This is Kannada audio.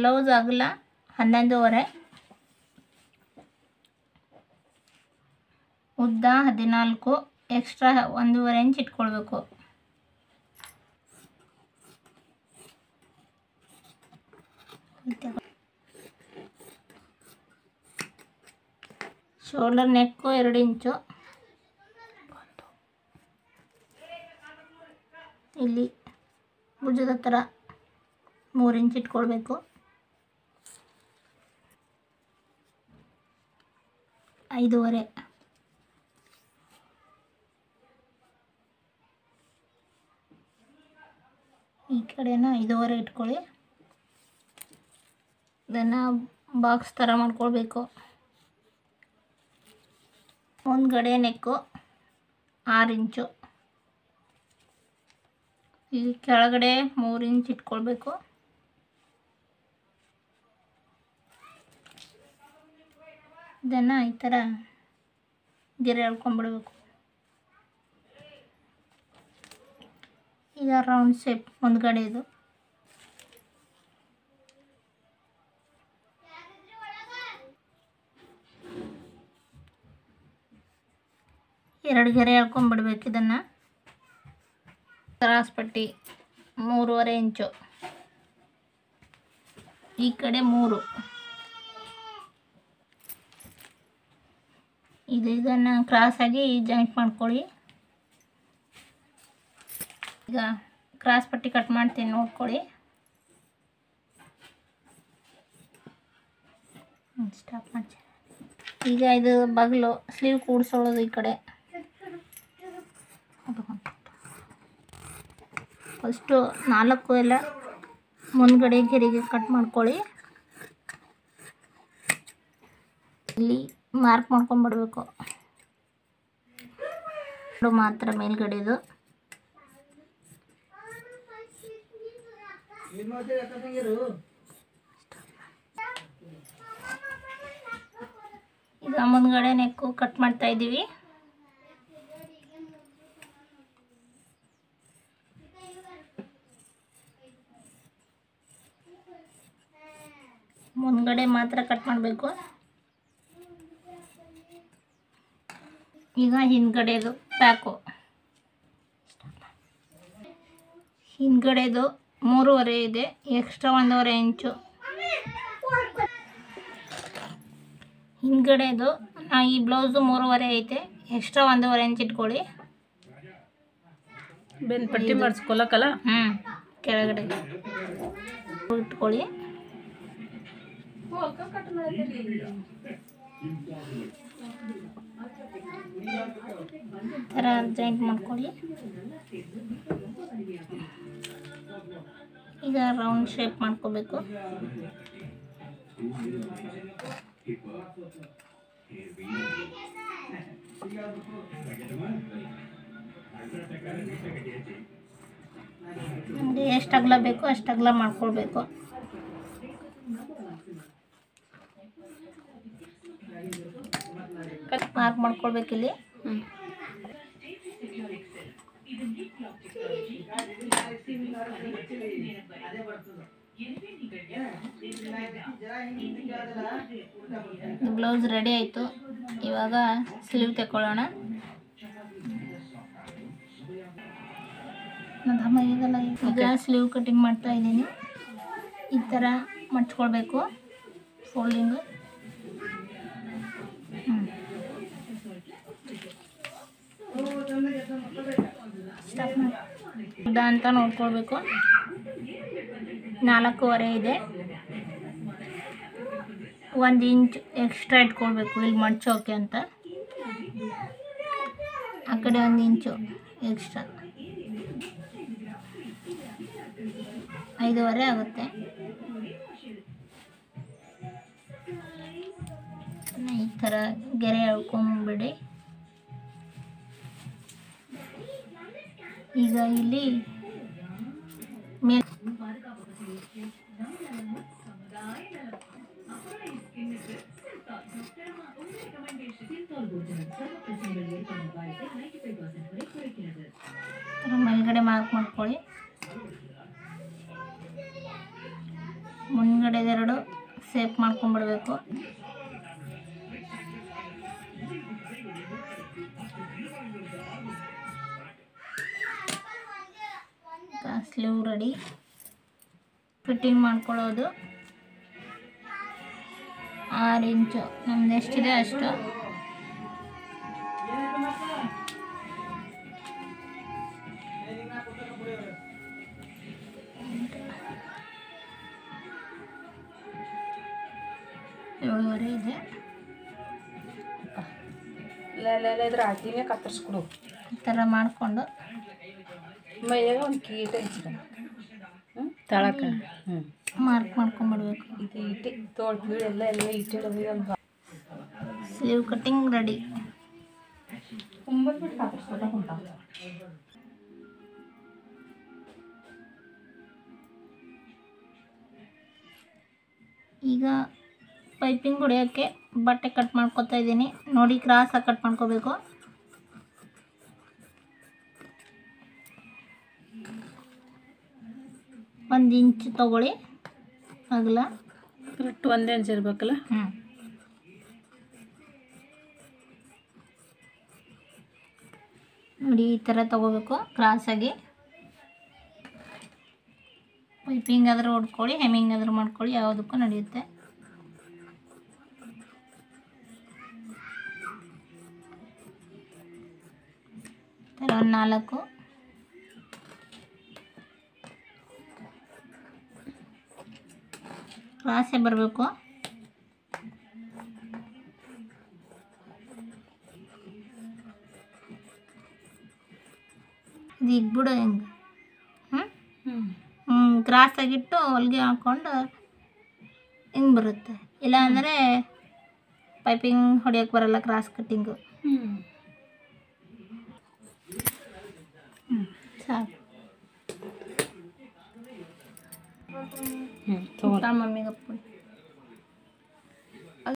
ಬ್ಲೌಸ್ ಆಗಲ್ಲ ಹನ್ನೊಂದುವರೆ ಉದ್ದ ಹದಿನಾಲ್ಕು ಎಕ್ಸ್ಟ್ರಾ ಒಂದೂವರೆ ಇಂಚ್ ಇಟ್ಕೊಳ್ಬೇಕು ಶೋಲ್ಡರ್ ನೆಕ್ಕು ಎರಡು ಇಂಚು ಇಲ್ಲಿ ಭುಜದ ಹತ್ರ ಮೂರು ಇಂಚ್ ಇಟ್ಕೊಳ್ಬೇಕು ಐದೂವರೆ ಈ ಕಡೆನ ಐದೂವರೆ ಇಟ್ಕೊಳ್ಳಿ ಇದನ್ನು ಬಾಕ್ಸ್ ಥರ ಮಾಡ್ಕೊಳ್ಬೇಕು ಮುಂದ್ಗಡೆ ನೆಕ್ಕು ಆರು ಇಂಚು ಇಲ್ಲಿ ಕೆಳಗಡೆ ಮೂರು ಇಂಚ್ ಇಟ್ಕೊಳ್ಬೇಕು ಇದನ್ನು ಈ ಥರ ಗೆರೆ ಎಳ್ಕೊಂಡ್ಬಿಡ್ಬೇಕು ಈಗ ರೌಂಡ್ ಶೇಪ್ ಮುಂದ್ಗಡೆ ಇದು ಎರಡು ಗೆರೆ ಎಳ್ಕೊಂಡ್ಬಿಡ್ಬೇಕು ಇದನ್ನು ಕ್ರಾಸ್ ಪಟ್ಟಿ ಮೂರುವರೆ ಇಂಚು ಈ ಕಡೆ ಮೂರು ಇದು ಇದನ್ನು ಕ್ರಾಸಾಗಿ ಜಾಯಿಂಟ್ ಮಾಡ್ಕೊಳ್ಳಿ ಈಗ ಕ್ರಾಸ್ ಪಟ್ಟಿ ಕಟ್ ಮಾಡ್ತೀನಿ ನೋಡ್ಕೊಳ್ಳಿ ಸ್ಟಾಪ್ ಮಾಡಿ ಈಗ ಇದು ಬಗಲು ಸ್ಲೀವ್ ಕೂಡಿಸೋಳೋದು ಈ ಕಡೆ ಫಸ್ಟು ನಾಲ್ಕು ಎಲ್ಲ ಮುಂದ್ಗಡೆ ಗೆರೆಗೆ ಕಟ್ ಮಾಡ್ಕೊಳ್ಳಿ ಇಲ್ಲಿ ಮಾರ್ಕ್ ಮಾಡ್ಕೊಂಡ್ಬಿಡ್ಬೇಕು ಇದು ಮಾತ್ರ ಮೇಲ್ಗಡೆದು ಈಗ ಮುಂದ್ಗಡೆ ನೆಕ್ಕು ಕಟ್ ಮಾಡ್ತಾ ಇದ್ದೀವಿ ಮುಂದ್ಗಡೆ ಮಾತ್ರ ಕಟ್ ಮಾಡಬೇಕು ಈಗ ಹಿಂದ್ಗಡೆದು ಪ್ಯಾಕು ಹಿಂದ್ಗಡೆದು ಮೂರುವರೆ ಇದೆ ಎಕ್ಸ್ಟ್ರಾ ಒಂದೂವರೆ ಇಂಚು ಹಿಂದ್ಗಡೆದು ನಾ ಈ ಬ್ಲೌಸು ಮೂರುವರೆ ಐತೆ ಎಕ್ಸ್ಟ್ರಾ ಒಂದೂವರೆ ಇಂಚ್ ಇಟ್ಕೊಳ್ಳಿ ಬೆನ್ ಪಟ್ಟಿ ಮಾಡಿಸ್ಕೊಳಕಲ್ಲ ಹ್ಞೂ ಕೆಳಗಡೆ ಇಟ್ಕೊಳ್ಳಿ ಥರ ಜಾಯಿಂಟ್ ಮಾಡ್ಕೊಳ್ಳಿ ಈಗ ರೌಂಡ್ ಶೇಪ್ ಮಾಡ್ಕೋಬೇಕು ನಮಗೆ ಎಷ್ಟು ಅಗಲ ಬೇಕೋ ಅಷ್ಟು ಅಗಲ ಮಾಡ್ಕೊಳ್ಬೇಕು ಮಾರ್ಕ್ ಮಾಡ್ಕೊಳ್ಬೇಕು ಇಲ್ಲಿ ಬ್ಲೌಸ್ ರೆಡಿ ಆಯಿತು ಇವಾಗ ಸ್ಲೀವ್ ತಗೊಳ್ಳೋಣ ನನ್ನಮ್ಮ ಈಗಲ್ಲ ಈಗ ಸ್ಲೀವ್ ಕಟಿಂಗ್ ಮಾಡ್ತಾ ಇದ್ದೀನಿ ಈ ಥರ ಮಡ್ಚ್ಕೊಳ್ಬೇಕು ಫೋಲ್ಡಿಂಗು ಉದ್ದ ಅಂತ ನೋಡ್ಕೊಳ್ಬೇಕು ನಾಲ್ಕೂವರೆ ಇದೆ ಒಂದು ಇಂಚ್ ಎಕ್ಸ್ಟ್ರಾ ಇಟ್ಕೊಳ್ಬೇಕು ಇಲ್ಲಿ ಮಡ್ಚೋಕೆ ಅಂತ ಆ ಕಡೆ ಒಂದು ಇಂಚು ಎಕ್ಸ್ಟ್ರಾ ಐದೂವರೆ ಆಗುತ್ತೆ ಈ ಥರ ಗೆರೆ ಎಳ್ಕೊಂಬಿಡಿ ಈಗ ಇಲ್ಲಿ ಮೇಲೆ ಥರ ಮೇಲ್ಗಡೆ ಮಾರ್ಕ್ ಮಾಡ್ಕೊಳ್ಳಿ ಮುಂದ್ಗಡೆದೆರಡು ಸೇಪ್ ಮಾಡ್ಕೊಂಡ್ಬಿಡ್ಬೇಕು ಸ್ಲೀವ್ ರೆಡಿ ಫಿಟ್ಟಿಂಗ್ ಮಾಡ್ಕೊಳ್ಳೋದು ಆರು ಇಂಚು ನಮ್ದು ಎಷ್ಟಿದೆ ಅಷ್ಟು ಏಳುವರೆ ಇದೆ ಇದ್ರ ಹಾಕಿನೇ ಕತ್ತರಿಸ್ಕೊಡು ಈ ಥರ ಮಾಡಿಕೊಂಡು ಮೈಯಾಗ ಒಂದು ಕೀಟ ಹೆಚ್ಚಿದ ಹ್ಞೂ ತಳಕ ಹ್ಞೂ ಮಾರ್ಕ್ ಮಾಡ್ಕೊಂಬಿಡ್ಬೇಕು ಇದು ಇಟ್ಟು ತೋಳು ಬೀಳು ಎಲ್ಲ ಎಲ್ಲ ಇಟ್ಟಿಡೋದು ಒಂದು ಸ್ಲೀವ್ ಕಟ್ಟಿಂಗ್ ರೆಡಿ ಒಂಬತ್ತು ಬಿಟ್ಟು ಕತ್ತರಿಸ್ಕೊತ ಕುಂತಾವ ಈಗ ಪೈಪಿಂಗ್ ಹೊಡೆಯೋಕ್ಕೆ ಬಟ್ಟೆ ಕಟ್ ಮಾಡ್ಕೊತಾ ಇದ್ದೀನಿ ನೋಡಿ ಕ್ರಾಸಾಗಿ ಕಟ್ ಮಾಡ್ಕೋಬೇಕು ಒಂದು ಇಂಚ್ ತಗೊಳ್ಳಿ ಅಗಲ ಕರೆಕ್ಟ್ ಒಂದೇ ಇಂಚ್ ಇರ್ಬೇಕಲ್ಲ ಹ್ಞೂ ನೋಡಿ ಈ ಥರ ತಗೋಬೇಕು ಕ್ರಾಸಾಗಿ ಪೈಪಿಂಗ್ ಆದರೂ ಹೊಡ್ಕೊಳ್ಳಿ ಹೆಮ್ಮಿಂಗ್ ಆದರೂ ಮಾಡ್ಕೊಳ್ಳಿ ಯಾವುದಕ್ಕೂ ನಡೆಯುತ್ತೆ ಈ ಥರ ಒಂದು ನಾಲ್ಕು ಕ್ರಾಸೇ ಬರಬೇಕು ಇದು ಇಗ್ಬಿಡು ಹೆಂಗೆ ಹ್ಞೂ ಹ್ಞೂ ಹ್ಞೂ ಕ್ರಾಸಾಗಿಟ್ಟು ಹೊಲಿಗೆ ಹಾಕ್ಕೊಂಡು ಹಿಂಗೆ ಬರುತ್ತೆ ಇಲ್ಲ ಅಂದರೆ ಪೈಪಿಂಗ್ ಹೊಡಿಯೋಕ್ಕೆ ಬರಲ್ಲ ಕ್ರಾಸ್ ಕಟ್ಟಿಂಗು ಹ್ಞೂ ಹ್ಞೂ ಸಾಕು ಹ್ಞೂ ತಗೋ ಊಟ ಮಮ್ಮಿಗೆ ಅಪ್ಪು